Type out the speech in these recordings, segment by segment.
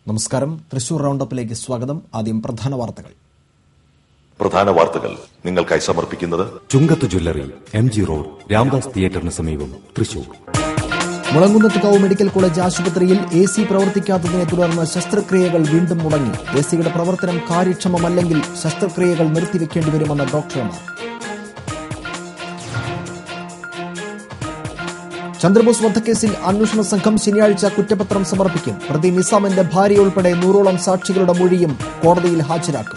നമസ്കാരം തൃശൂർ റൗണ്ടപ്പിലേക്ക് സ്വാഗതം ആദ്യം പ്രധാന വാർത്തകൾ പ്രധാന വാർത്തകൾ നിങ്ങൾക്കായി സമർപ്പിക്കുന്നത് Chungath jewellery M G road Ramdas തിയേറ്ററിന് സമീപം തൃശൂർ മുളങ്കുന്നത്തുകാവ് മെഡിക്കൽ കോളേജ് ആശുപത്രിയിൽ എ സി പ്രവർത്തിക്കാത്തതിനെ തുടർന്ന് ശസ്ത്രക്രിയകൾ വീണ്ടും മുടങ്ങി എ സിയുടെ പ്രവർത്തനം കാര്യക്ഷമമല്ലെങ്കിൽ ശസ്ത്രക്രിയകൾ നിർത്തിവെക്കേണ്ടി വരുമെന്ന് ഡോക്ടർമാർ ചന്ദ്രബോസ് വധക്കേസിൽ അന്വേഷണ സംഘം ശനിയാഴ്ച കുറ്റപത്രം സമർപ്പിക്കും പ്രതി നിസാമിന്റെ ഭാര്യ ഉൾപ്പെടെ നൂറോളം സാക്ഷികളുടെ മൊഴിയും കോടതിയിൽ ഹാജരാക്കും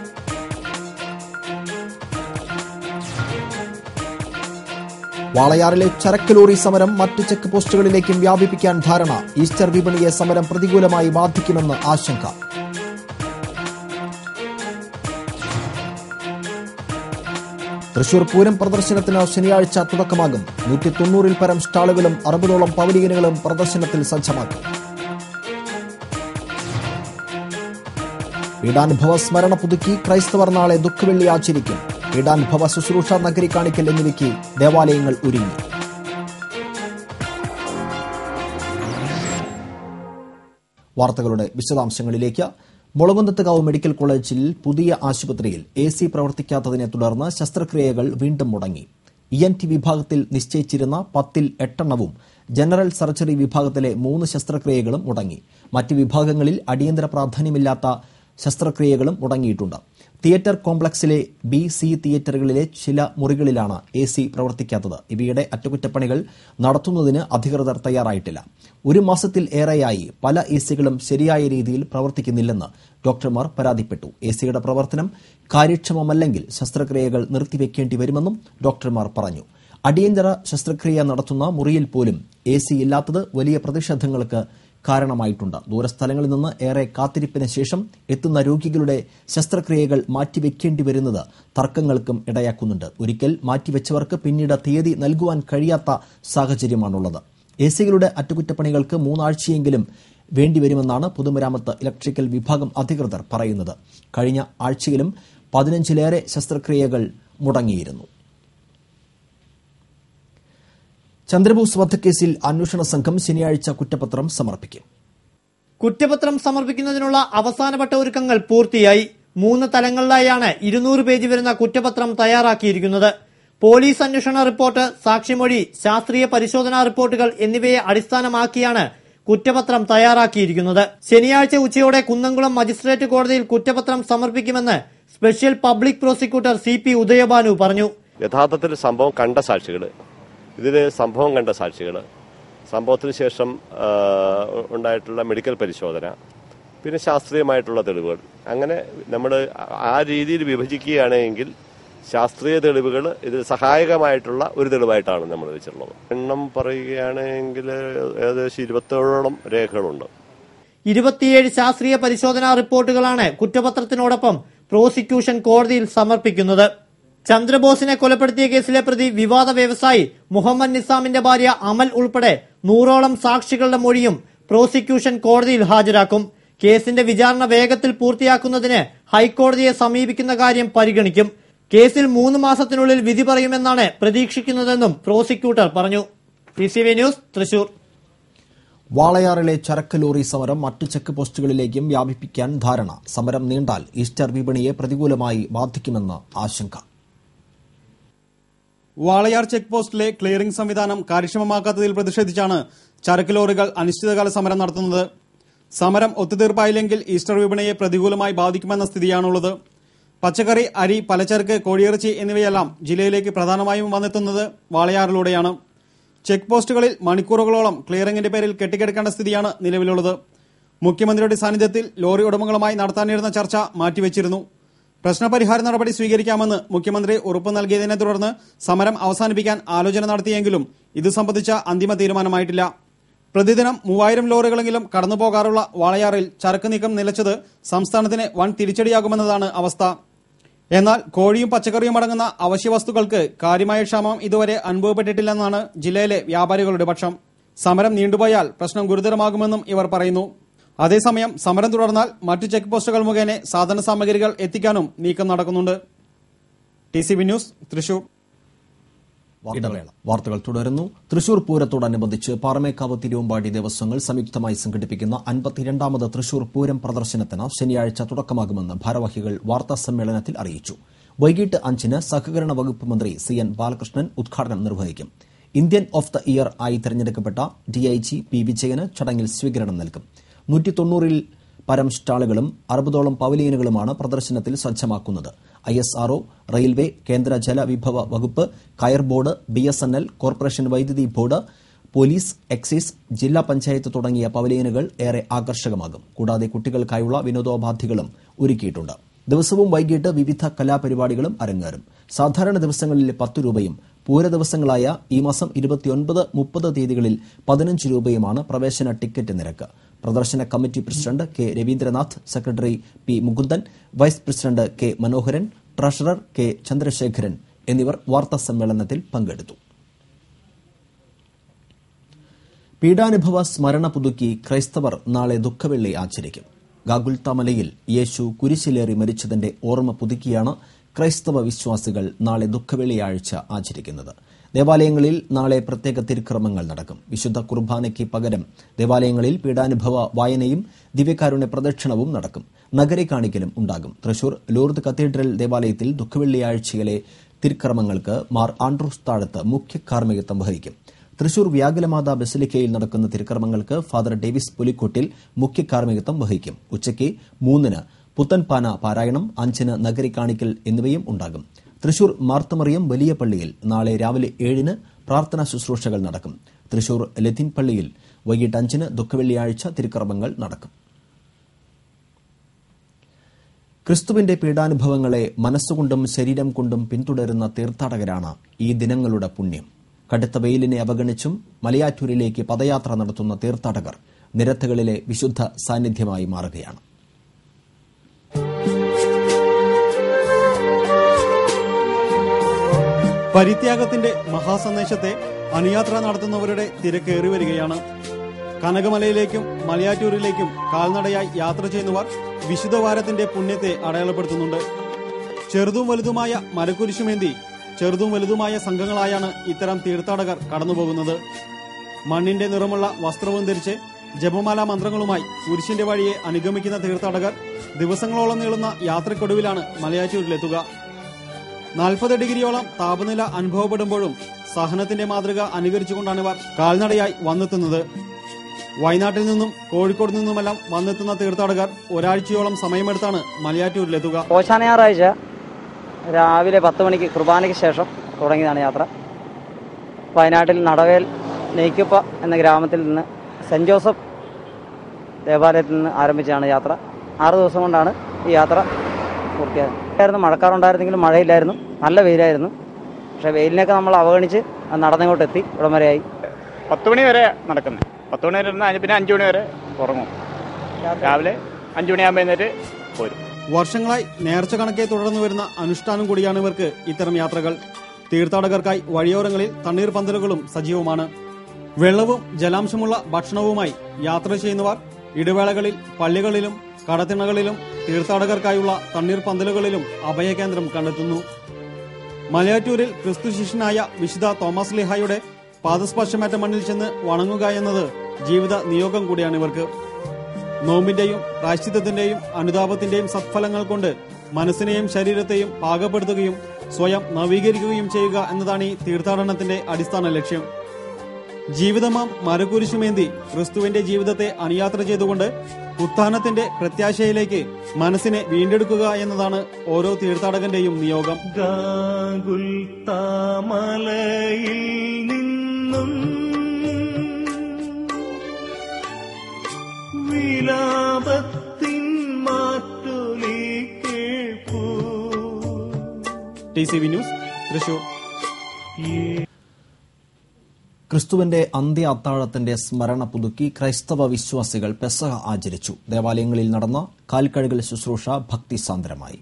വാളയാറിലെ ചരക്ക് ലോറി സമരം മറ്റ് ചെക്ക് പോസ്റ്റുകളിലേക്കും വ്യാപിപ്പിക്കാൻ ധാരണ ഈസ്റ്റർ വിപണിയെ സമരം പ്രതികൂലമായി ബാധിക്കുമെന്ന് ആശങ്ക തൃശൂർ പൂരം പ്രദർശനത്തിന് ശനിയാഴ്ച തുടക്കമാകും നൂറ്റി തൊണ്ണൂറിൽ പരം സ്റ്റാളുകളും അറുപതോളം പവലിയനുകളും പ്രദർശനത്തിൽ സജ്ജമാക്കും പീഡാനുഭവ സ്മരണ പുതുക്കി ക്രൈസ്തവർ നാളെ ദുഃഖവെള്ളി ആചരിക്കും പീഡാനുഭവ ശുശ്രൂഷ നഗരി കാണിക്കൽ എന്നിവയ്ക്ക് ദേവാലയങ്ങൾ ഒരുങ്ങി വാർത്തകളുടെ വിശദാംശങ്ങളിലേക്ക് മുളകുന്നത്തുകാവ് മെഡിക്കൽ കോളേജിൽ പുതിയ ആശുപത്രിയിൽ എ സി പ്രവർത്തിക്കാത്തതിനെ തുടർന്ന് ശസ്ത്രക്രിയകൾ വീണ്ടും മുടങ്ങി ഇ എൻ ടി വിഭാഗത്തിൽ നിശ്ചയിച്ചിരുന്ന പത്തിൽ എട്ടെണ്ണവും ജനറൽ സർജറി വിഭാഗത്തിലെ മൂന്ന് ശസ്ത്രക്രിയകളും മുടങ്ങി മറ്റ് വിഭാഗങ്ങളിൽ അടിയന്തര പ്രാധാന്യമില്ലാത്ത ശസ്ത്രക്രിയകളും മുടങ്ങിയിട്ടുണ്ട് തിയേറ്റർ കോംപ്ലക്സിലെ ബി സി തിയേറ്ററുകളിലെ ചില മുറികളിലാണ് എ സി പ്രവർത്തിക്കാത്തത് ഇവയുടെ അറ്റകുറ്റപ്പണികൾ നടത്തുന്നതിന് അധികൃതർ തയ്യാറായിട്ടില്ല ഒരു മാസത്തിൽ ഏറെയായി പല എ സികളും ശരിയായ രീതിയിൽ പ്രവർത്തിക്കുന്നില്ലെന്ന് ഡോക്ടർമാർ പരാതിപ്പെട്ടു എ സിയുടെ പ്രവർത്തനം കാര്യക്ഷമമല്ലെങ്കിൽ ശസ്ത്രക്രിയകൾ നിർത്തിവെക്കേണ്ടി വരുമെന്നും ഡോക്ടർമാർ പറഞ്ഞു അടിയന്തര ശസ്ത്രക്രിയ നടത്തുന്ന മുറിയിൽ പോലും എ സി ഇല്ലാത്തത് വലിയ പ്രതിഷേധങ്ങൾക്ക് കാരണമായിട്ടുണ്ട് ദൂരസ്ഥലങ്ങളിൽ നിന്ന് ഏറെ കാത്തിരിപ്പിന് ശേഷം എത്തുന്ന രോഗികളുടെ ശസ്ത്രക്രിയകൾ മാറ്റിവെക്കേണ്ടി വരുന്നത് തർക്കങ്ങൾക്കും ഇടയാക്കുന്നുണ്ട് ഒരിക്കൽ മാറ്റിവെച്ചവർക്ക് പിന്നീട് തീയതി നൽകുവാൻ കഴിയാത്ത സാഹചര്യമാണുള്ളത് എ സികളുടെ അറ്റകുറ്റപ്പണികൾക്ക് മൂന്നാഴ്ചയെങ്കിലും വേണ്ടിവരുമെന്നാണ് പൊതുമരാമത്ത് ഇലക്ട്രിക്കൽ വിഭാഗം അധികൃതർ പറയുന്നത് കഴിഞ്ഞ ആഴ്ചയിലും പതിനഞ്ചിലേറെ ശസ്ത്രക്രിയകൾ മുടങ്ങിയിരുന്നു ചന്ദ്രബോസ് വധക്കേസിൽ അന്വേഷണ സംഘം ശനിയാഴ്ച കുറ്റപത്രം സമർപ്പിക്കും കുറ്റപത്രം സമർപ്പിക്കുന്നതിനുള്ള അവസാനവട്ട ഒരുക്കങ്ങൾ പൂർത്തിയായി മൂന്ന് തലങ്ങളിലായാണ് ഇരുന്നൂറ് പേജ് വരുന്ന കുറ്റപത്രം തയ്യാറാക്കിയിരിക്കുന്നത് പോലീസ് അന്വേഷണ റിപ്പോർട്ട് സാക്ഷിമൊഴി ശാസ്ത്രീയ പരിശോധനാ റിപ്പോർട്ടുകൾ എന്നിവയെ അടിസ്ഥാനമാക്കിയാണ് കുറ്റപത്രം തയ്യാറാക്കിയിരിക്കുന്നത് ശനിയാഴ്ച ഉച്ചയോടെ കുന്നംകുളം മജിസ്ട്രേറ്റ് കോടതിയിൽ കുറ്റപത്രം സമർപ്പിക്കുമെന്ന് special public prosecutor C P Udayabhanu പറഞ്ഞു യഥാർത്ഥത്തിൽ സംഭവം കണ്ട സാക്ഷികൾ ഇതിൽ സംഭവം കണ്ട സാക്ഷികൾ സംഭവത്തിന് ശേഷം ആ, ഉണ്ടായിട്ടുള്ള മെഡിക്കൽ പരിശോധന പിന്നെ ശാസ്ത്രീയമായിട്ടുള്ള തെളിവുകൾ അങ്ങനെ നമ്മൾ ആ രീതിയിൽ വിഭജിക്കുകയാണെങ്കിൽ ശാസ്ത്രീയ തെളിവുകൾ ഇതിൽ സഹായകമായിട്ടുള്ള ഒരു തെളിവായിട്ടാണ് നമ്മൾ വെച്ചിട്ടുള്ളത് എണ്ണം പറയുകയാണെങ്കിൽ ഏകദേശം ഇരുപത്തേഴോളം രേഖകളുണ്ട് ഇരുപത്തിയേഴ് ശാസ്ത്രീയ പരിശോധനാ റിപ്പോർട്ടുകളാണ് കുറ്റപത്രത്തിനോടൊപ്പം പ്രോസിക്യൂഷൻ കോടതിയിൽ സമർപ്പിക്കുന്നത് ചന്ദ്രബോസിനെ കൊലപ്പെടുത്തിയ കേസിലെ പ്രതി വിവാദ വ്യവസായി മുഹമ്മദ് നിസാമിന്റെ ഭാര്യ അമൽ ഉൾപ്പെടെ നൂറോളം സാക്ഷികളുടെ മൊഴിയും പ്രോസിക്യൂഷൻ കോടതിയിൽ ഹാജരാക്കും കേസിന്റെ വിചാരണ വേഗത്തിൽ പൂർത്തിയാക്കുന്നതിന് ഹൈക്കോടതിയെ സമീപിക്കുന്ന കാര്യം പരിഗണിക്കും കേസിൽ മൂന്ന് മാസത്തിനുള്ളിൽ വിധി പറയുമെന്നാണ് പ്രതീക്ഷിക്കുന്നതെന്നും പ്രോസിക്യൂട്ടർ പറഞ്ഞു T C V news Thrissur വാളയാറിലെ ചരക്ക് ലോറി സമരം മറ്റ് ചെക്ക് പോസ്റ്റുകളിലേക്കും വ്യാപിപ്പിക്കാൻ ധാരണ സമരം നീണ്ടാൽ ഈസ്റ്റർ വിപണിയെ പ്രതികൂലമായി ബാധിക്കുമെന്ന് ആശങ്ക വാളയാർ ചെക്ക് പോസ്റ്റിലെ ക്ലിയറിംഗ് സംവിധാനം കാര്യക്ഷമമാക്കാത്തതിൽ പ്രതിഷേധിച്ചാണ് ചരക്ക് ലോറികൾ അനിശ്ചിതകാല സമരം നടത്തുന്നത് സമരം ഒത്തുതീർപ്പായില്ലെങ്കിൽ ഈസ്റ്റർ വിപണിയെ പ്രതികൂലമായി ബാധിക്കുമെന്ന സ്ഥിതിയാണുള്ളത് പച്ചക്കറി അരി പലചരക്ക് കോഴിയിറച്ചി എന്നിവയെല്ലാം ജില്ലയിലേക്ക് പ്രധാനമായും വന്നെത്തുന്നത് വാളയാറിലൂടെയാണ് ചെക്ക് പോസ്റ്റുകളിൽ മണിക്കൂറുകളോളം ക്ലിയറിംഗിന്റെ പേരിൽ കെട്ടിക്കിടക്കേണ്ട സ്ഥിതിയാണ് നിലവിലുള്ളത് മുഖ്യമന്ത്രിയുടെ സാന്നിധ്യത്തിൽ ലോറി ഉടമകളുമായി നടത്താനിരുന്ന ചർച്ച മാറ്റിവെച്ചിരുന്നു പ്രശ്നപരിഹാര നടപടി സ്വീകരിക്കാമെന്ന് മുഖ്യമന്ത്രി ഉറപ്പ് നൽകിയതിനെ തുടർന്ന് സമരം അവസാനിപ്പിക്കാൻ ആലോചന നടത്തിയെങ്കിലും ഇത് സംബന്ധിച്ച അന്തിമ തീരുമാനമായിട്ടില്ല പ്രതിദിനം മൂവായിരം ലോറികളെങ്കിലും കടന്നുപോകാറുള്ള വാളയാറിൽ ചരക്ക് നീക്കം നിലച്ചത് സംസ്ഥാനത്തിന് വൻ തിരിച്ചടിയാകുമെന്നതാണ് അവസ്ഥ എന്നാൽ കോഴിയും പച്ചക്കറിയും അടങ്ങുന്ന അവശ്യ വസ്തുക്കൾക്ക് കാര്യമായ ക്ഷാമം ഇതുവരെ അനുഭവപ്പെട്ടിട്ടില്ലെന്നാണ് ജില്ലയിലെ വ്യാപാരികളുടെ പക്ഷം സമരം നീണ്ടുപോയാൽ പ്രശ്നം ഗുരുതരമാകുമെന്നും ഇവർ പറയുന്നു അതേസമയം സമരം തുടർന്നാൽ മറ്റു ചെക്ക് പോസ്റ്റുകൾ മുഖേന സാധന സാമഗ്രികൾ എത്തിക്കാനും നീക്കം നടക്കുന്നുണ്ട് T C B news Thrissur ഇടവേള വാർത്തകൾ തുടരുന്നു തൃശൂർ പൂരത്തോടനുബന്ധിച്ച് പാറമേക്കാവ് തിരുവമ്പാടി ദേവസ്വങ്ങൾ സംയുക്തമായി സംഘടിപ്പിക്കുന്ന അൻപത്തിരണ്ടാമത് തൃശൂർ പൂരം പ്രദർശനത്തിന് ശനിയാഴ്ച തുടക്കമാകുമെന്ന് ഭാരവാഹികൾ വാർത്താ സമ്മേളനത്തിൽ അറിയിച്ചു വൈകിട്ട് അഞ്ചിന് സഹകരണ വകുപ്പ് മന്ത്രി സി എൻ ബാലകൃഷ്ണൻ ഉദ്ഘാടനം നിർവഹിക്കും ഇന്ത്യൻ ഓഫ് ദ ഇയർ ആയി തെരഞ്ഞെടുക്കപ്പെട്ട ഡിഐജി പി വിജയന് ചടങ്ങിൽ സ്വീകരണം നൽകും നൂറ്റി തൊണ്ണൂറിൽ പരം സ്റ്റാളുകളും അറുപതോളം പവലിയനുകളുമാണ് പ്രദർശനത്തിൽ സജ്ജമാക്കുന്നത് ഐ എസ് ആർഒ റെയിൽവേ കേന്ദ്ര ജലവിഭവ വകുപ്പ് കയർ board B S N L corporation വൈദ്യുതി ബോർഡ് പോലീസ് എക്സൈസ് ജില്ലാ പഞ്ചായത്ത് തുടങ്ങിയ പവലിയനുകൾ ഏറെ ആകർഷകമാകും കൂടാതെ കുട്ടികൾക്കായുള്ള വിനോദോപാധികളും ഒരുക്കിയിട്ടുണ്ട് ദിവസവും വൈകിട്ട് വിവിധ കലാപരിപാടികളും അരങ്ങേറും സാധാരണ ദിവസങ്ങളിൽ പത്ത് രൂപയും പൂര ദിവസങ്ങളായ ഈ മാസം ഇരുപത്തിയൊൻപത് മുപ്പത് തീയതികളിൽ പതിനഞ്ച് രൂപയുമാണ് പ്രവേശന ടിക്കറ്റ് നിരക്ക് പ്രദർശന committee president K Ravindranath secretary P Mukundan vice president K Manoharan treasurer K Chandrasekharan എന്നിവർ വാർത്താ സമ്മേളനത്തിൽ പങ്കെടുത്തു പീഡാനുഭവ സ്മരണ പുതുക്കി ക്രൈസ്തവർ നാളെ ദുഃഖവെള്ളി ആചരിക്കും ഗാഗുൽത്താമലയിൽ യേശു കുരിശിലേറി മരിച്ചതിന്റെ ഓർമ്മ പുതുക്കിയാണ് ക്രൈസ്തവ വിശ്വാസികൾ നാളെ ദുഃഖവെള്ളിയാഴ്ച ആചരിക്കുന്നത് ദേവാലയങ്ങളിൽ നാളെ പ്രത്യേക തിരുക്രമങ്ങൾ നടക്കും വിശുദ്ധ കുർബാനയ്ക്ക് പകരം ദേവാലയങ്ങളിൽ പീഡാനുഭവ വായനയും ദിവ്യകാരുണ്യ പ്രദക്ഷിണവും നടക്കും നഗരി കാണിക്കലും ഉണ്ടാകും തൃശൂർ ലൂർദ് കത്തീഡ്രൽ ദേവാലയത്തിൽ ദുഃഖവെള്ളിയാഴ്ചയിലെ തിരുക്രമങ്ങൾക്ക് മാർ ആൻഡ്രൂസ് താഴത്ത് മുഖ്യ കാർമ്മികത്വം വഹിക്കും തൃശൂർ വ്യാകുലമാത ബസിലിക്കയിൽ നടക്കുന്ന തിരുക്കർമ്മങ്ങൾക്ക് ഫാദർ ഡേവിസ് പുലിക്കോട്ടിൽ മുഖ്യ കാർമ്മികത്വം വഹിക്കും ഉച്ചയ്ക്ക് മൂന്നിന് പുത്തൻപാന പാരായണം അഞ്ചിന് നഗരി കാണിക്കൽ എന്നിവയും ഉണ്ടാകും തൃശൂർ മാർത്തമറിയം വലിയ പള്ളിയിൽ നാളെ രാവിലെ ഏഴിന് പ്രാർത്ഥനാ ശുശ്രൂഷകൾ നടക്കും തൃശൂർ ലത്തീൻ പള്ളിയിൽ വൈകിട്ട് അഞ്ചിന് ദുഃഖവെള്ളിയാഴ്ച തിരുക്കർമ്മങ്ങൾ നടക്കും ക്രിസ്തുവിന്റെ പീഡാനുഭവങ്ങളെ മനസ്സുകൊണ്ടും ശരീരം കൊണ്ടും പിന്തുടരുന്ന തീർത്ഥാടകരാണ് ഈ ദിനങ്ങളുടെ പുണ്യം കടുത്ത വെയിലിനെ അവഗണിച്ചും മലയാറ്റൂരിലേക്ക് പദയാത്ര നടത്തുന്ന തീർത്ഥാടകർ നിരത്തുകളിലെ വിശുദ്ധ സാന്നിധ്യമായി മാറുകയാണ് പരിത്യാഗത്തിന്റെ മഹാസന്ദേശത്തെ അനുയാത്ര നടത്തുന്നവരുടെ തിരക്കേറി വരികയാണ് കനകമലയിലേക്കും മലയാറ്റൂരിലേക്കും കാൽനടയായി യാത്ര ചെയ്യുന്നവർ വിശുദ്ധവാരത്തിന്റെ പുണ്യത്തെ അടയാളപ്പെടുത്തുന്നുണ്ട് ചെറുതും വലുതുമായ മരക്കുരിശുമേന്തി ചെറുതും വലുതുമായ സംഘങ്ങളായാണ് ഇത്തരം തീർത്ഥാടകർ കടന്നുപോകുന്നത് മണ്ണിന്റെ നിറമുള്ള വസ്ത്രവും ധരിച്ച് ജപമാല മന്ത്രങ്ങളുമായി കുരിശിന്റെ വഴിയെ അനുഗമിക്കുന്ന തീർത്ഥാടകർ ദിവസങ്ങളോളം നീളുന്ന യാത്രക്കൊടുവിലാണ് മലയാറ്റൂരിലെത്തുക നാൽപ്പത് ഡിഗ്രിയോളം താപനില അനുഭവപ്പെടുമ്പോഴും സഹനത്തിന്റെ മാതൃക അനുകരിച്ചുകൊണ്ടാണ് ഇവർ കാൽനടയായി വന്നെത്തുന്നത് വയനാട്ടിൽ നിന്നും കോഴിക്കോട് നിന്നുമെല്ലാം വന്നെത്തുന്ന തീർത്ഥാടകർ ഒരാഴ്ചയോളം സമയമെടുത്താണ് മലയാറ്റൂരിലെത്തുക ഓശാന ഞായറാഴ്ച രാവിലെ പത്ത് മണിക്ക് കുർബാനയ്ക്ക് ശേഷം തുടങ്ങിയതാണ് യാത്ര വയനാട്ടിൽ നടവേൽ നെയ്ക്കുപ്പ എന്ന ഗ്രാമത്തിൽ നിന്ന് സെന്റ് ജോസഫ് ദേവാലയത്തിൽ നിന്ന് ആരംഭിച്ചാണ് യാത്ര ആറ് ദിവസം കൊണ്ടാണ് ഈ യാത്ര പൂർത്തിയായത് മഴക്കാറുണ്ടായിരുന്നെങ്കിലും മഴയില്ലായിരുന്നു നല്ല വെയിലായിരുന്നു പക്ഷേ വെയിലിനൊക്കെ നമ്മൾ അവഗണിച്ച് അത് നടന്നിങ്ങോട്ട് എത്തി ഇവിടം വരെയായി പത്ത് മണി വരെ നടക്കുന്നത് പത്ത് മണി വരെ ഇരുന്ന് അതിന് പിന്നെ അഞ്ചു മണി വരെ ഉറങ്ങും രാവിലെ അഞ്ചു മണിയാകുമ്പോൾ എഴുന്നേറ്റ് പോരും വർഷങ്ങളായി നേർച്ച കണക്കെ തുടർന്നു വരുന്ന അനുഷ്ഠാനം കൂടിയാണ് ഇവർക്ക് ഇത്തരം യാത്രകൾ തീർത്ഥാടകർക്കായി വഴിയോരങ്ങളിൽ തണ്ണീർ പന്തലുകളും സജീവമാണ് വെള്ളവും ജലാംശമുള്ള ഭക്ഷണവുമായി യാത്ര ചെയ്യുന്നവർ ഇടവേളകളിൽ പള്ളികളിലും കടത്തിണകളിലും തീർത്ഥാടകർക്കായുള്ള തണ്ണീർ പന്തലുകളിലും അഭയകേന്ദ്രം കണ്ടെത്തുന്നു മലയാറ്റൂരിൽ ക്രിസ്തു ശിഷ്യനായ വിശുദ്ധ തോമസ് ലിഹായുടെ പാദസ്പർശമേറ്റ മണ്ണിൽ ചെന്ന് വണങ്ങുക എന്നത് ജീവിത നിയോഗം കൂടിയാണ് ഇവർക്ക് നോമ്പിന്റെയും പ്രായശ്ചിത്തത്തിന്റെയും അനുതാപത്തിന്റെയും സത്ഫലങ്ങൾ കൊണ്ട് മനസ്സിനെയും ശരീരത്തെയും പാകപ്പെടുത്തുകയും സ്വയം നവീകരിക്കുകയും ചെയ്യുക എന്നതാണ് ഈ തീർത്ഥാടനത്തിന്റെ അടിസ്ഥാന ലക്ഷ്യം ജീവിതമാം മരക്കുരിശുമേന്തി ക്രിസ്തുവിന്റെ ജീവിതത്തെ അനുയാത്ര ചെയ്തുകൊണ്ട് ഉത്ഥാനത്തിന്റെ പ്രത്യാശയിലേക്ക് മനസ്സിനെ വീണ്ടെടുക്കുക എന്നതാണ് ഓരോ തീർത്ഥാടകന്റെയും നിയോഗം ഗാഗുൽത്താമലയിൽ നിന്നും വിലാപത്തിൻ മാറ്റൊലി കേൾപ്പൂ T C V news Thrissur ക്രിസ്തുവിന്റെ അന്ത്യ അത്താഴത്തിന്റെ സ്മരണ പുതുക്കി ക്രൈസ്തവ വിശ്വാസികൾ പെസഹ ആചരിച്ചു ദേവാലയങ്ങളിൽ നടന്ന കാൽക്കഴുകൽ ശുശ്രൂഷ ഭക്തിസാന്ദ്രമായി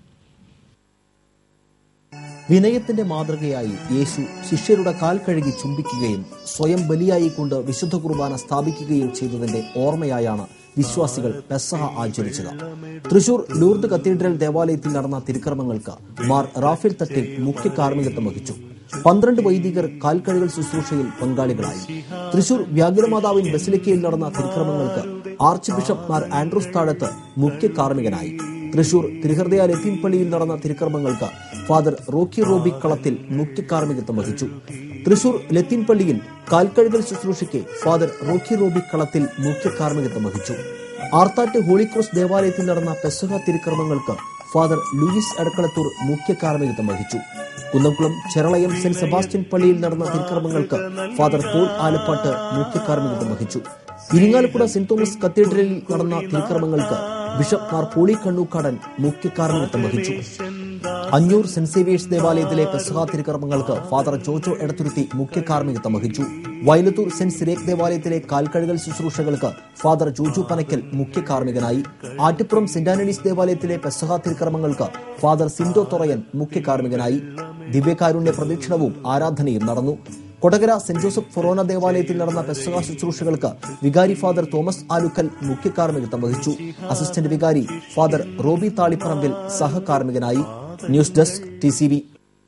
വിനയത്തിന്റെ മാതൃകയായി യേശു ശിഷ്യരുടെ കാൽ കഴുകി ചുംബിക്കുകയും സ്വയം ബലിയായിക്കൊണ്ട് വിശുദ്ധ കുർബാന സ്ഥാപിക്കുകയും ചെയ്തതിന്റെ ഓർമ്മയായാണ് വിശ്വാസികൾ പെസഹ ആചരിച്ചത് തൃശൂർ ലൂർദ് കത്തീഡ്രൽ ദേവാലയത്തിൽ നടന്ന തിരുക്കർമ്മങ്ങൾക്ക് മാർ റാഫേൽ തട്ടിൽ മുഖ്യ കാർമ്മികത്വം വഹിച്ചു പന്ത്രണ്ട് വൈദികർ കാൽക്കഴുകൽ ശുശ്രൂഷയിൽ പങ്കാളികളായി തൃശൂർ വ്യാകുലമാതാവിൻ ബസിലിക്കയിൽ നടന്ന തിരുക്രമങ്ങൾക്ക് arch bishop Mar Andrews Thazhath മുഖ്യ കാർമ്മികനായി തൃശൂർ തിരുഹൃദയ ലത്തീൻ പള്ളിയിൽ നടന്ന തിരുക്കർമ്മങ്ങൾക്ക് ഫാദർ റോക്കി റോബി കളത്തിൽ മുഖ്യ കാർമ്മികത്വം വഹിച്ചു തൃശൂർ ലത്തീൻ പള്ളിയിൽ കാൽക്കഴുകൽ ശുശ്രൂഷയ്ക്ക് ഫാദർ റോക്കി റോബി കളത്തിൽ മുഖ്യ കാർമ്മികത്വം വഹിച്ചു ആർത്താറ്റ് ഹോളിക്രോസ് ദേവാലയത്തിൽ നടന്ന പെസഹ തിരുക്കർമ്മങ്ങൾക്ക് ഫാദർ ലൂയിസ് അടക്കളത്തൂർ മുഖ്യ കാർമ്മികത്വം വഹിച്ചു കുന്നംകുളം ചെറളയം സെന്റ് സെബാസ്റ്റ്യൻ പള്ളിയിൽ നടന്ന തിരുക്കർമ്മങ്ങൾക്ക് ഫാദർ പോൾ ആലപ്പാട്ട് മുഖ്യ കാർമ്മികത്വം വഹിച്ചു ഇരിങ്ങാലക്കുട സെന്റ് തോമസ് കത്തീഡ്രലിൽ നടന്ന തിരുക്കർമ്മങ്ങൾക്ക് ബിഷപ്പ് മാർ പോളി കണ്ണൂക്കാടൻ മുഖ്യ കാർമ്മികത്വം വഹിച്ചു അഞ്ഞൂർ സെന്റ് സേവിയേഴ്സ് ദേവാലയത്തിലെ പെസഹ തിരുക്കർമ്മങ്ങൾക്ക് ഫാദർ ജോജോ എടത്തുരുത്തി മുഖ്യ കാർമ്മികത്വം വഹിച്ചു വയലത്തൂർ സെന്റ് സിരേക് ദേവാലയത്തിലെ കാൽക്കഴുകൽ ശുശ്രൂഷകൾക്ക് ഫാദർ ജോജു പനക്കൽ മുഖ്യ കാർമ്മികനായി ആറ്റിപ്പുറം സെന്റ് ആന്റണീസ് ദേവാലയത്തിലെ പെസഹ തിരുക്കർമ്മങ്ങൾക്ക് ഫാദർ സിൻഡോ തൊറയൻ മുഖ്യ കാർമ്മികനായി ദിവ്യകാരുണ്യ പ്രദക്ഷിണവും ആരാധനയും നടന്നു കൊടകര സെന്റ് ജോസഫ് ഫൊറോന ദേവാലയത്തിൽ നടന്ന പെസഹ ശുശ്രൂഷകൾക്ക് വികാരി ഫാദർ തോമസ് ആലുക്കൽ മുഖ്യ കാർമ്മികത്വം വഹിച്ചു അസിസ്റ്റന്റ് വികാരി ഫാദർ റോബി താളിപ്പറമ്പിൽ സഹകാർമ്മികനായി news desk T C V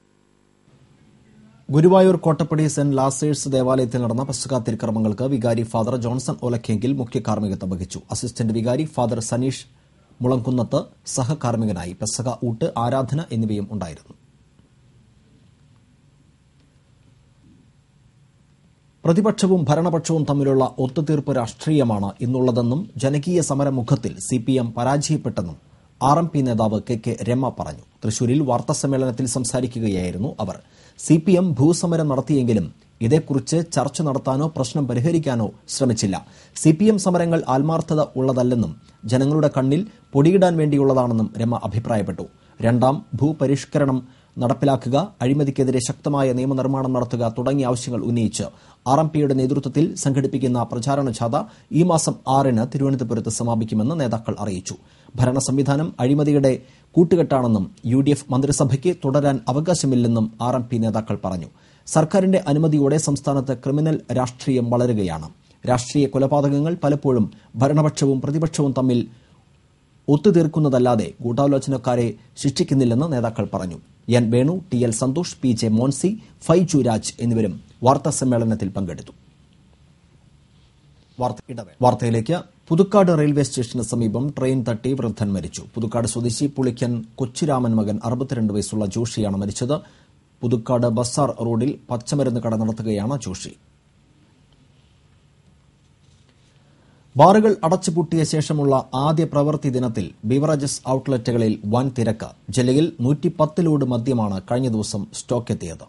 Guruvayur Kottappadi saint Lazarus ദേവാലയത്തിൽ നടന്ന പെസഹ തിരുക്കർമ്മങ്ങൾക്ക് വികാരി ഫാദർ ജോൺസൺ ഒലക്കെങ്കിൽ മുഖ്യ കാർമ്മികത്വം വഹിച്ചു അസിസ്റ്റന്റ് വികാരി ഫാദർ സനീഷ് മുളംകുന്നത്ത് സഹകാർമ്മികനായി പെസഹ ഊട്ട് ആരാധന എന്നിവയും ഉണ്ടായിരുന്നു പ്രതിപക്ഷവും ഭരണപക്ഷവും തമ്മിലുള്ള ഒത്തുതീർപ്പ് രാഷ്ട്രീയമാണ് ഇന്നുള്ളതെന്നും ജനകീയ സമരമുഖത്തിൽ സി പി എം പരാജയപ്പെട്ടെന്നും ആർ എം പി നേതാവ് കെ കെ രമ പറഞ്ഞു തൃശൂരിൽ വാർത്താസമ്മേളനത്തിൽ സംസാരിക്കുകയായിരുന്നു അവർ സി പി എം ഭൂസമരം നടത്തിയെങ്കിലും ഇതേക്കുറിച്ച് ചർച്ച നടത്താനോ പ്രശ്നം പരിഹരിക്കാനോ ശ്രമിച്ചില്ല സി പി എം സമരങ്ങൾ ആത്മാർത്ഥത ഉള്ളതല്ലെന്നും ജനങ്ങളുടെ കണ്ണിൽ പൊടിയിടാൻ വേണ്ടിയുള്ളതാണെന്നും രമ അഭിപ്രായപ്പെട്ടു രണ്ടാം ഭൂപരിഷ്കരണം നടപ്പിലാക്കുക അഴിമതിക്കെതിരെ ശക്തമായ നിയമനിർമ്മാണം നടത്തുക തുടങ്ങിയ ആവശ്യങ്ങൾ ഉന്നയിച്ച് ആർ എം പിയുടെ നേതൃത്വത്തിൽ സംഘടിപ്പിക്കുന്ന പ്രചാരണ ജാഥ ഈ മാസം ആറിന് തിരുവനന്തപുരത്ത് സമാപിക്കുമെന്ന് നേതാക്കൾ അറിയിച്ചു ഭരണ സംവിധാനം അഴിമതിയുടെ കൂട്ടുകെട്ടാണെന്നും യു ഡി എഫ് മന്ത്രിസഭയ്ക്ക് തുടരാൻ അവകാശമില്ലെന്നും ആർ എം പി നേതാക്കൾ പറഞ്ഞു സർക്കാരിന്റെ അനുമതിയോടെ സംസ്ഥാനത്ത് ക്രിമിനൽ രാഷ്ട്രീയം വളരുകയാണ് രാഷ്ട്രീയ കൊലപാതകങ്ങൾ പലപ്പോഴും ഭരണപക്ഷവും പ്രതിപക്ഷവും തമ്മിൽ ഒത്തുതീർക്കുന്നതല്ലാതെ ഗൂഢാലോചനക്കാരെ ശിക്ഷിക്കുന്നില്ലെന്ന് നേതാക്കൾ പറഞ്ഞു N Venu T L Santhosh P J Moncy Faiju Raj എന്നിവരും വാർത്താ സമ്മേളനത്തിൽ പങ്കെടുത്തു വാർത്ത- ഇടവേള. വാർത്തയിലേക്ക് പുതുക്കാട് റെയിൽവേ സ്റ്റേഷന് സമീപം ട്രെയിൻ തട്ടി വൃദ്ധൻ മരിച്ചു പുതുക്കാട് സ്വദേശി പുളിക്കൻ കൊച്ചിരാമൻ മകൻ അറുപത്തിരണ്ട് വയസ്സുള്ള ജോഷിയാണ് മരിച്ചത് പുതുക്കാട് ബസാർ റോഡിൽ പച്ചമരുന്ന് കട നടത്തുകയാണ് ജോഷി ബാറുകൾ അടച്ചുപൂട്ടിയ ശേഷമുള്ള ആദ്യ പ്രവൃത്തി ദിനത്തിൽ ബിവറേജസ് ഔട്ട്ലെറ്റുകളിൽ വൻ തിരക്ക് ജില്ലയിൽ നൂറ്റിപ്പത്ത് ലോഡ് മദ്യമാണ് കഴിഞ്ഞ ദിവസം സ്റ്റോക്ക് എത്തിയത്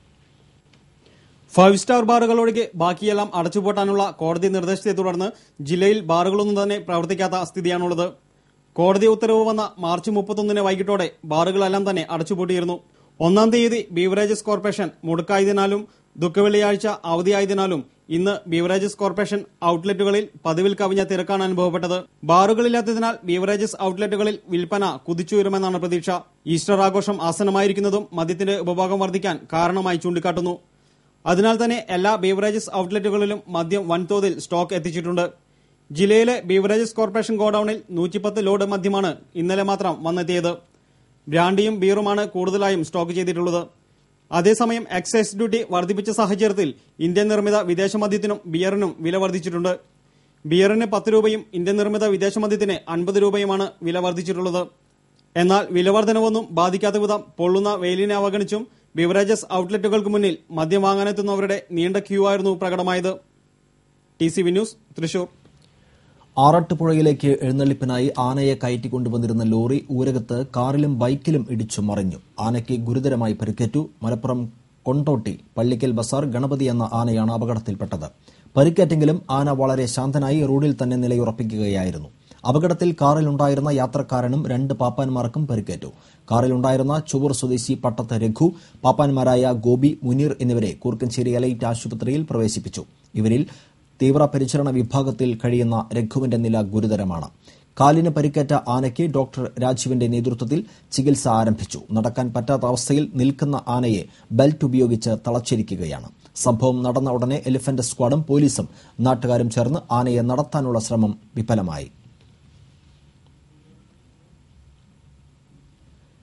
ഫൈവ് സ്റ്റാർ ബാറുകളൊഴികെ ബാക്കിയെല്ലാം അടച്ചുപൂട്ടാനുള്ള കോടതി നിർദ്ദേശത്തെ തുടർന്ന് ജില്ലയിൽ ബാറുകളൊന്നും തന്നെ പ്രവർത്തിക്കാത്ത സ്ഥിതിയാണുള്ളത് കോടതി ഉത്തരവ് വന്ന മാർച്ച് മുപ്പത്തൊന്നിന് വൈകിട്ടോടെ ബാറുകളെല്ലാം തന്നെ അടച്ചുപൂട്ടിയിരുന്നു ഒന്നാം തീയതി ബീവറേജസ് കോർപ്പറേഷൻ മുടക്കായതിനാലും ദുഃഖവെള്ളിയാഴ്ച അവധിയായതിനാലും ഇന്ന് ബീവറേജസ് കോർപ്പറേഷൻ ഔട്ട്ലെറ്റുകളിൽ പതിവിൽ കവിഞ്ഞ തിരക്കാണ് അനുഭവപ്പെട്ടത് ബാറുകളില്ലാത്തതിനാൽ ബീവറേജസ് ഔട്ട്ലെറ്റുകളിൽ വിൽപ്പന കുതിച്ചുയരുമെന്നാണ് പ്രതീക്ഷ ഈസ്റ്റർ ആഘോഷം ആസന്നമായിരിക്കുന്നതും മദ്യത്തിന്റെ ഉപഭോഗം വർദ്ധിക്കാൻ കാരണമായി ചൂണ്ടിക്കാട്ടുന്നു അതിനാൽ തന്നെ എല്ലാ ബീവറേജസ് ഔട്ട്ലെറ്റുകളിലും മദ്യം വൻതോതിൽ സ്റ്റോക്ക് എത്തിച്ചിട്ടുണ്ട് ജില്ലയിലെ ബീവറേജസ് കോർപ്പറേഷൻ ഗോഡൌണിൽ നൂറ്റിപ്പത്ത് ലോഡ് മദ്യമാണ് ഇന്നലെ മാത്രം വന്നെത്തിയത് ബ്രാൻഡിയും ബീറുമാണ് കൂടുതലായും സ്റ്റോക്ക് ചെയ്തിട്ടുള്ളത് അതേസമയം എക്സൈസ് ഡ്യൂട്ടി വർദ്ധിപ്പിച്ച സാഹചര്യത്തിൽ ഇന്ത്യൻ നിർമ്മിത വിദേശ മദ്യത്തിനും ബിയറിനും വില വർദ്ധിച്ചിട്ടുണ്ട് ബിയറിന് പത്ത് രൂപയും ഇന്ത്യൻ നിർമ്മിത വിദേശ മദ്യത്തിന് അൻപത് രൂപയുമാണ് വില വർദ്ധിച്ചിട്ടുള്ളത് എന്നാൽ വിലവർധനവൊന്നും ബാധിക്കാത്ത വിധം പൊള്ളുന്ന വെയിലിനെ അവഗണിച്ചും ബിവറേജസ് ഔട്ട്ലെറ്റുകൾക്ക് മുന്നിൽ മദ്യം വാങ്ങാനെത്തുന്നവരുടെ നീണ്ട ക്യൂ ആയിരുന്നു പ്രകടമായത് T C V news Thrissur ആറാട്ടുപുഴയിലേക്ക് എഴുന്നള്ളിപ്പിനായി ആനയെ കയറ്റിക്കൊണ്ടുവന്നിരുന്ന ലോറി ഊരകത്ത് കാറിലും ബൈക്കിലും ഇടിച്ചു മറിഞ്ഞു ആനയ്ക്ക് ഗുരുതരമായി പരിക്കേറ്റു മലപ്പുറം കൊണ്ടോട്ടി പള്ളിക്കൽ ബസാർ ഗണപതി എന്ന ആനയാണ് അപകടത്തിൽപ്പെട്ടത് പരിക്കേറ്റെങ്കിലും ആന വളരെ ശാന്തനായി റോഡിൽ തന്നെ നിലയുറപ്പിക്കുകയായിരുന്നു അപകടത്തിൽ കാറിലുണ്ടായിരുന്ന യാത്രക്കാരനും രണ്ട് പാപ്പാന്മാർക്കും പരിക്കേറ്റു കാറിലുണ്ടായിരുന്ന ചുവർ സ്വദേശി പട്ടത്ത് രഘു പാപ്പാന്മാരായ ഗോപി മുനീർ എന്നിവരെ കൂർക്കഞ്ചേരി എലൈറ്റ് ആശുപത്രിയിൽ പ്രവേശിപ്പിച്ചു ഇവരിൽ തീവ്രപരിചരണ വിഭാഗത്തിൽ കഴിയുന്ന രഘുവിന്റെ നില ഗുരുതരമാണ് കാലിന് പരിക്കേറ്റ ആനയ്ക്ക് ഡോക്ടർ രാജീവിന്റെ നേതൃത്വത്തിൽ ചികിത്സ ആരംഭിച്ചു നടക്കാൻ പറ്റാത്ത അവസ്ഥയിൽ നിൽക്കുന്ന ആനയെ ബെൽറ്റ് ഉപയോഗിച്ച് തളച്ചിരിക്കുകയാണ് സംഭവം നടന്ന ഉടനെ എലിഫന്റ് സ്ക്വാഡും പോലീസും നാട്ടുകാരും ചേർന്ന് ആനയെ നടത്താനുള്ള ശ്രമം വിഫലമായി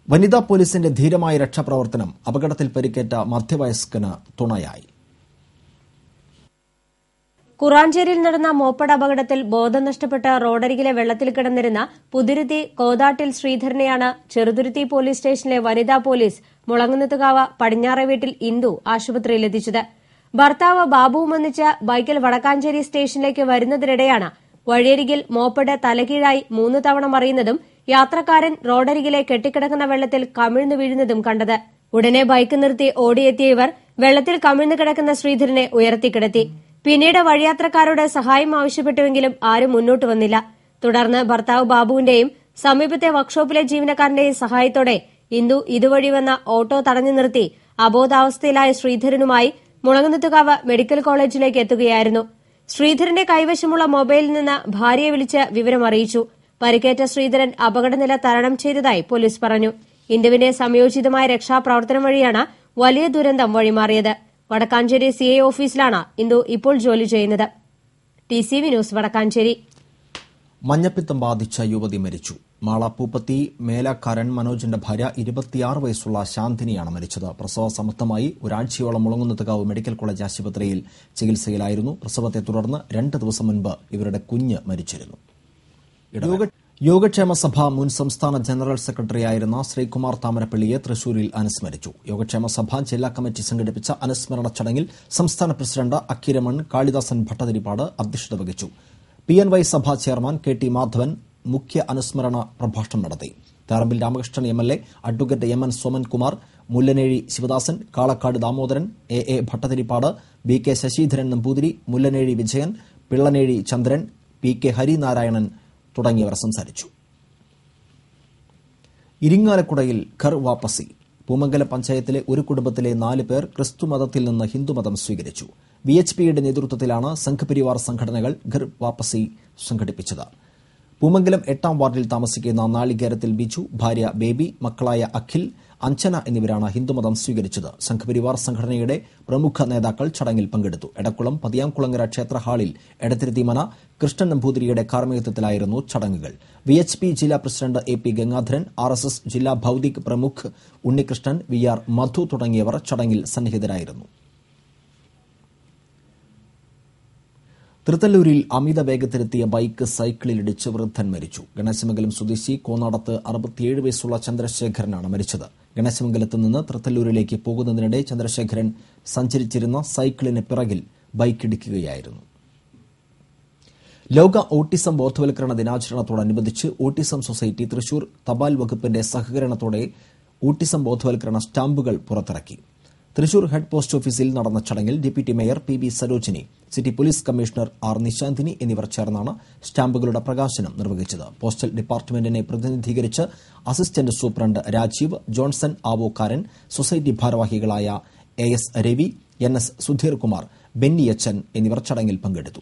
വനിതാ പോലീസിന്റെ ധീരമായ രക്ഷാപ്രവർത്തനം അപകടത്തിൽ പരിക്കേറ്റ മധ്യവയസ്കന് തുണയായി കുറാഞ്ചേരിയിൽ നടന്ന മോപ്പഡ് അപകടത്തിൽ ബോധം നഷ്ടപ്പെട്ട് റോഡരികിലെ വെള്ളത്തിൽ കിടന്നിരുന്ന പുതിരുത്തി കോതാട്ടിൽ ശ്രീധരനെയാണ് ചെറുതുരുത്തി പോലീസ് സ്റ്റേഷനിലെ വനിതാ പോലീസ് മുളങ്ങുന്നത്തുകാവ് പടിഞ്ഞാറെ വീട്ടിൽ ഇന്ദു ആശുപത്രിയിലെത്തിച്ചത് ഭർത്താവ് ബാബുവും ഒന്നിച്ച് ബൈക്കിൽ വടക്കാഞ്ചേരി സ്റ്റേഷനിലേക്ക് വരുന്നതിനിടെയാണ് വഴിയരികിൽ മോപ്പഡ് തലകീഴായി മൂന്ന് തവണ മറിയുന്നതും യാത്രക്കാരൻ റോഡരികിലെ കെട്ടിക്കിടക്കുന്ന വെള്ളത്തിൽ കമിഴ്ന്നു വീഴുന്നതും കണ്ടത് ഉടനെ ബൈക്ക് നിർത്തി ഓടിയെത്തിയ ഇവർ വെള്ളത്തിൽ കമിഴ്ന്നു കിടക്കുന്ന ശ്രീധരനെ ഉയർത്തിക്കിടത്തി പിന്നീട് വഴിയാത്രക്കാരോട് സഹായം ആവശ്യപ്പെട്ടുവെങ്കിലും ആരും മുന്നോട്ട് വന്നില്ല തുടർന്ന് ഭർത്താവ് ബാബുവിന്റെയും സമീപത്തെ വർക്ക്ഷോപ്പിലെ ജീവനക്കാരന്റെയും സഹായത്തോടെ ഇന്ദു ഇതുവഴി വന്ന ഓട്ടോ തടഞ്ഞു നിർത്തി അബോധാവസ്ഥയിലായ ശ്രീധരനുമായി മുളങ്ങുന്നത്തുകാവ് മെഡിക്കൽ കോളേജിലേക്ക് എത്തുകയായിരുന്നു ശ്രീധരന്റെ കൈവശമുള്ള മൊബൈലിൽ നിന്ന് ഭാര്യയെ വിളിച്ച് വിവരം അറിയിച്ചു പരിക്കേറ്റ ശ്രീധരൻ അപകടനില തരണം ചെയ്തതായി പോലീസ് പറഞ്ഞു ഇന്ദുവിന്റെ സംയോജിതമായ രക്ഷാപ്രവർത്തനം വഴിയാണ് വലിയ ദുരന്തം വഴിമാറിയത് വടക്കാഞ്ചേരി സിഐ ഓഫീസിലാണ് ഇന്ദു ഇപ്പോൾ ജോലി ചെയ്യുന്നത് T C V news Vadakkanchery മഞ്ഞപ്പിത്തം ബാധിച്ച യുവതി മരിച്ചു മാള പൂപ്പത്തി മേലക്കാരൻ മനോജിന്റെ ഭാര്യ ഇരുപത്തിയാറ് വയസ്സുള്ള ശാന്തിനിയാണ് മരിച്ചത് പ്രസവ സംബന്ധമായി ഒരാഴ്ചയോളം മുളങ്ങുന്നത്തുകാവ് മെഡിക്കൽ കോളേജ് ആശുപത്രിയിൽ ചികിത്സയിലായിരുന്നു പ്രസവത്തെ തുടർന്ന് രണ്ട് ദിവസം മുൻപ് ഇവരുടെ കുഞ്ഞ് മരിച്ചിരുന്നു യോഗ- യോഗക്ഷേമ സഭ മുൻ സംസ്ഥാന ജനറൽ സെക്രട്ടറിയായിരുന്ന ശ്രീകുമാർ താമരപ്പള്ളിയെ തൃശൂരിൽ അനുസ്മരിച്ചു യോഗക്ഷേമ സഭ ജില്ലാ കമ്മിറ്റി സംഘടിപ്പിച്ച അനുസ്മരണ ചടങ്ങിൽ സംസ്ഥാന പ്രസിഡന്റ് അക്കിരമൺ കാളിദാസൻ ഭട്ടതിരിപ്പാട് അധ്യക്ഷത വഹിച്ചു പി എൻ വൈ സഭ ചെയർമാൻ കെ ടി മാധവൻ മുഖ്യ അനുസ്മരണ പ്രഭാഷണം നടത്തി Tharambil Ramakrishnan M L A advocate M N Somankumar Mullanezhi Sivadasan Kalakkad Damodaran A A Bhattathiripad B K Sasidharan Namboothiri Mullanezhi Vijayan Pillanezhi Chandran P K Harinarayanan തുടങ്ങിയവർ സംസാരിച്ചു ഇരിങ്ങാലക്കുടയിൽ ഖർ വാപ്പസി പൂമംഗലം പഞ്ചായത്തിലെ ഒരു കുടുംബത്തിലെ നാല് പേർ ക്രിസ്തുമതത്തിൽ നിന്ന് ഹിന്ദുമതം സ്വീകരിച്ചു വി എച്ച് പിയുടെ നേതൃത്വത്തിലാണ് സംഘപരിവാർ സംഘടനകൾ ഘർ വാപ്പസി സംഘടിപ്പിച്ചത് പൂമംഗലം എട്ടാം വാർഡിൽ താമസിക്കുന്ന നാളികേരത്തിൽ ബിജു ഭാര്യ ബേബി മക്കളായ അഖിൽ അഞ്ജന എന്നിവരാണ് ഹിന്ദുമതം സ്വീകരിച്ചത് സംഘപരിവാർ സംഘടനയുടെ പ്രമുഖ നേതാക്കൾ ചടങ്ങിൽ പങ്കെടുത്തു എടക്കുളം പതിയാംകുളങ്ങര ക്ഷേത്ര ഹാളിൽ എടത്തിരുത്തിമന കൃഷ്ണൻ നമ്പൂതിരിയുടെ കാർമ്മികത്വത്തിലായിരുന്നു ചടങ്ങുകൾ വി എച്ച് പി ജില്ലാ president A P Gangadharan R S S ജില്ലാ ഭൌതിക് പ്രമുഖ് ഉണ്ണികൃഷ്ണൻ വി ആർ മധു തുടങ്ങിയവർ ചടങ്ങിൽ സന്നിഹിതരായിരുന്നു തൃത്തല്ലൂരിൽ അമിത വേഗത്തിലെത്തിയ ബൈക്ക് സൈക്കിളിലിടിച്ച് വൃദ്ധൻ മരിച്ചു ഗണേശമംഗലം സ്വദേശി കോനാടത്ത് അറുപത്തിയേഴ് വയസ്സുള്ള ചന്ദ്രശേഖരനാണ് മരിച്ചത് ഗണേശമംഗലത്ത് നിന്ന് തൃത്തല്ലൂരിലേക്ക് പോകുന്നതിനിടെ ചന്ദ്രശേഖരൻ സഞ്ചരിച്ചിരുന്ന സൈക്കിളിന് പിറകിൽ ബൈക്കിടിക്കുകയായിരുന്നു ലോക ഓട്ടിസം ബോധവൽക്കരണ ദിനാചരണത്തോടനുബന്ധിച്ച് ഓട്ടിസം സൊസൈറ്റി തൃശൂർ തപാൽ വകുപ്പിന്റെ സഹകരണത്തോടെ ഓട്ടിസം ബോധവൽക്കരണ സ്റ്റാമ്പുകൾ പുറത്തിറക്കി തൃശൂർ ഹെഡ് പോസ്റ്റ് ഓഫീസിൽ നടന്ന ചടങ്ങിൽ deputy mayor P B Sarojini city police commissioner R Nishanthini എന്നിവർ ചേർന്നാണ് സ്റ്റാമ്പുകളുടെ പ്രകാശനം നിർവഹിച്ചത് പോസ്റ്റൽ ഡിപ്പാർട്ട്മെന്റിനെ പ്രതിനിധീകരിച്ച് അസിസ്റ്റന്റ് സൂപ്രണ്ട് രാജീവ് ജോൺസൺ ആവോക്കാരൻ സൊസൈറ്റി ഭാരവാഹികളായ A S Ravi N S Sudheer Kumar Benny അച്ചൻ എന്നിവർ ചടങ്ങിൽ പങ്കെടുത്തു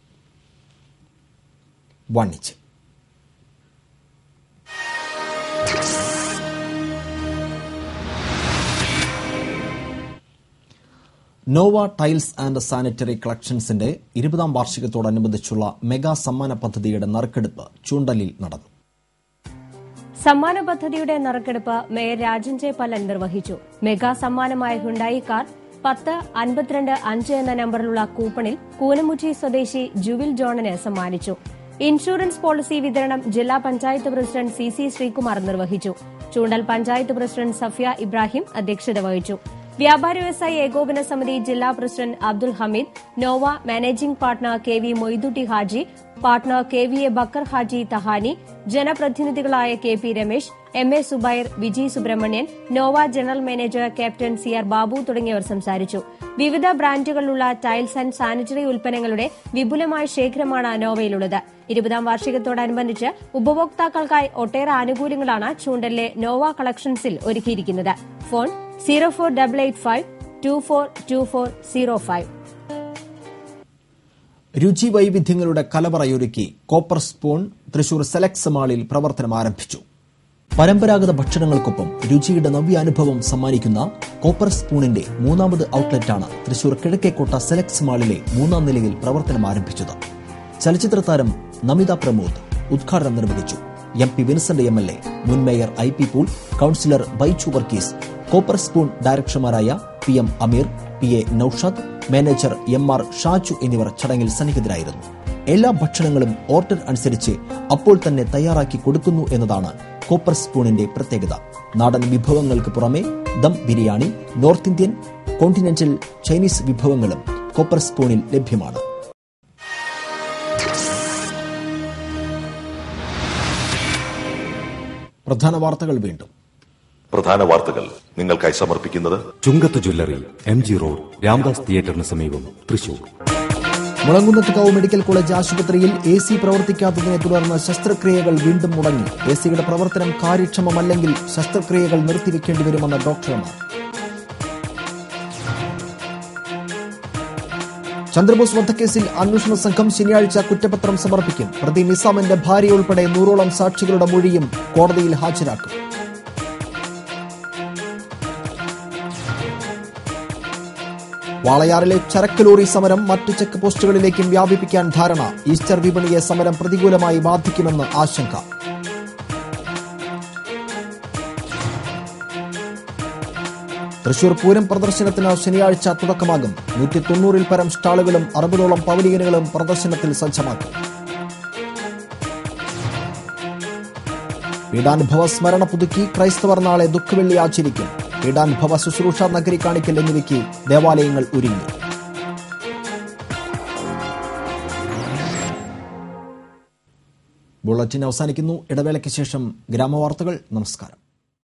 വാണിജ്യം നോവ ടൈൽസ് ആൻഡ് സാനിറ്ററി കളക്ഷൻസിന്റെ ഇരുപതാം വാർഷികത്തോടനുബന്ധിച്ചുള്ള മെഗാ സമ്മാന പദ്ധതിയുടെ നറുക്കെടുപ്പ് ചൂണ്ടലിൽ നടന്നു സമ്മാന പദ്ധതിയുടെ നറുക്കെടുപ്പ് മേയർ രാജൻ ജെ പല്ലൻ നിർവഹിച്ചു മെഗാ സമ്മാനമായ ഹുണ്ടായി കാർ പത്ത് അൻപത്തിരണ്ട് അഞ്ച് എന്ന നമ്പറിലുള്ള കൂപ്പണിൽ കൂനമുച്ചി സ്വദേശി ജുവിൽ ജോണിന് സമ്മാനിച്ചു ഇൻഷുറൻസ് പോളിസി വിതരണം ജില്ലാ panchayat president C C Sreekumar നിർവഹിച്ചു ചൂണ്ടൽ പഞ്ചായത്ത് പ്രസിഡന്റ് സഫിയ ഇബ്രാഹിം അധ്യക്ഷത വഹിച്ചു വ്യാപാരി വ്യവസായി ഏകോപന സമിതി ജില്ലാ president Abdul Hameed Nova managing partner K V Moythutty Haji partner K V A Bakkar Haji Thahani ജനപ്രതിനിധികളായ K P Ramesh M A Zubair Viji Subramanian Nova general manager captain C R Babu തുടങ്ങിയവർ സംസാരിച്ചു വിവിധ ബ്രാൻഡുകളിലുള്ള ടൈൽസ് ആൻഡ് സാനിറ്ററി ഉൽപ്പന്നങ്ങളുടെ വിപുലമായ ശേഖരമാണ് നോവയിലുള്ളത് ഇരുപതാം വാർഷികത്തോടനുബന്ധിച്ച് ഉപഭോക്താക്കൾക്കായി ഒട്ടേറെ ആനുകൂല്യങ്ങളാണ് ചൂണ്ടലിലെ നോവ കളക്ഷൻസിൽ ഒരുക്കിയിരിക്കുന്നത് phone zero four double eight five two four two four zero five രുചി വൈവിധ്യങ്ങളുടെ കലവറയൊരുക്കി കോപ്പർ സ്പൂൺ തൃശൂർ സെലക്സ് മാളിൽ പ്രവർത്തനം ആരംഭിച്ചു പരമ്പരാഗത ഭക്ഷണങ്ങൾക്കൊപ്പം രുചിയുടെ നവ്യാനുഭവം സമ്മാനിക്കുന്ന കോപ്പർ സ്പൂണിന്റെ മൂന്നാമത് ഔട്ട്ലെറ്റാണ് തൃശൂർ കിഴക്കേക്കോട്ട സെലക്സ് മാളിലെ മൂന്നാം നിലയിൽ പ്രവർത്തനം ആരംഭിച്ചത് ചലച്ചിത്ര താരം നമിത പ്രമോദ് ഉദ്ഘാടനം നിർവഹിച്ചു M P Vincent M L A മുൻ mayor I P Paul councillor Baichu Varghese copper spoon ഡയറക്ടർമാരായ P M Ameer P A Noushad manager M R Shaju എന്നിവർ ചടങ്ങിൽ സന്നിഹിതരായിരുന്നു എല്ലാ ഭക്ഷണങ്ങളും ഓർഡർ അനുസരിച്ച് അപ്പോൾ തന്നെ തയ്യാറാക്കി കൊടുക്കുന്നു എന്നതാണ് കോപ്പർ സ്പൂണിന്റെ പ്രത്യേകത നാടൻ വിഭവങ്ങൾക്ക് പുറമെ dum biryani north Indian continental Chinese വിഭവങ്ങളും കോപ്പർ സ്പൂണിൽ ലഭ്യമാണ് പ്രധാന വാർത്തകൾ വീണ്ടും പ്രധാന വാർത്തകൾ നിങ്ങൾക്കായി സമർപ്പിക്കുന്നത് Chungath jewellery M G road Ramdas തിയേറ്ററിന് സമീപം തൃശൂർ മുളങ്കുന്നത്തുകാവ് മെഡിക്കൽ കോളേജ് ആശുപത്രിയിൽ എ സി പ്രവർത്തിക്കാത്തതിനെ തുടർന്ന് ശസ്ത്രക്രിയകൾ വീണ്ടും മുടങ്ങി എ സിയുടെ പ്രവർത്തനം കാര്യക്ഷമമല്ലെങ്കിൽ ശസ്ത്രക്രിയകൾ നിർത്തിവെക്കേണ്ടി വരുമെന്ന് ഡോക്ടർമാർ ചന്ദ്രബോസ് വധക്കേസിൽ അന്വേഷണ സംഘം ശനിയാഴ്ച കുറ്റപത്രം സമർപ്പിക്കും പ്രതി നിസാമിന്റെ ഭാര്യ ഉൾപ്പെടെ നൂറോളം സാക്ഷികളുടെ മൊഴിയും കോടതിയിൽ ഹാജരാക്കും വാളയാറിലെ ചരക്ക് ലോറി സമരം മറ്റു ചെക്ക് പോസ്റ്റുകളിലേക്കും വ്യാപിപ്പിക്കാൻ ധാരണ ഈസ്റ്റർ വിപണിയെ സമരം പ്രതികൂലമായി ബാധിക്കുമെന്ന് ആശങ്ക തൃശൂർ പൂരം പ്രദർശനത്തിന് ശനിയാഴ്ച തുടക്കമാകും നൂറ്റി തൊണ്ണൂറിൽ പരം സ്റ്റാളുകളും അറുപതോളം പവലിയനുകളും പ്രദർശനത്തിൽ സജ്ജമാക്കും പീഡാനുഭവ സ്മരണ പുതുക്കി ക്രൈസ്തവർ നാളെ ദുഃഖവെള്ളി ആചരിക്കും പീഡാനുഭവ ശുശ്രൂഷ നഗരി കാണിക്കൽ എന്നിവയ്ക്ക് ദേവാലയങ്ങൾ ഒരുങ്ങി ബുള്ളറ്റിൻ അവസാനിക്കുന്നു ഇടവേളയ്ക്ക് ശേഷം ഗ്രാമവാർത്തകൾ നമസ്കാരം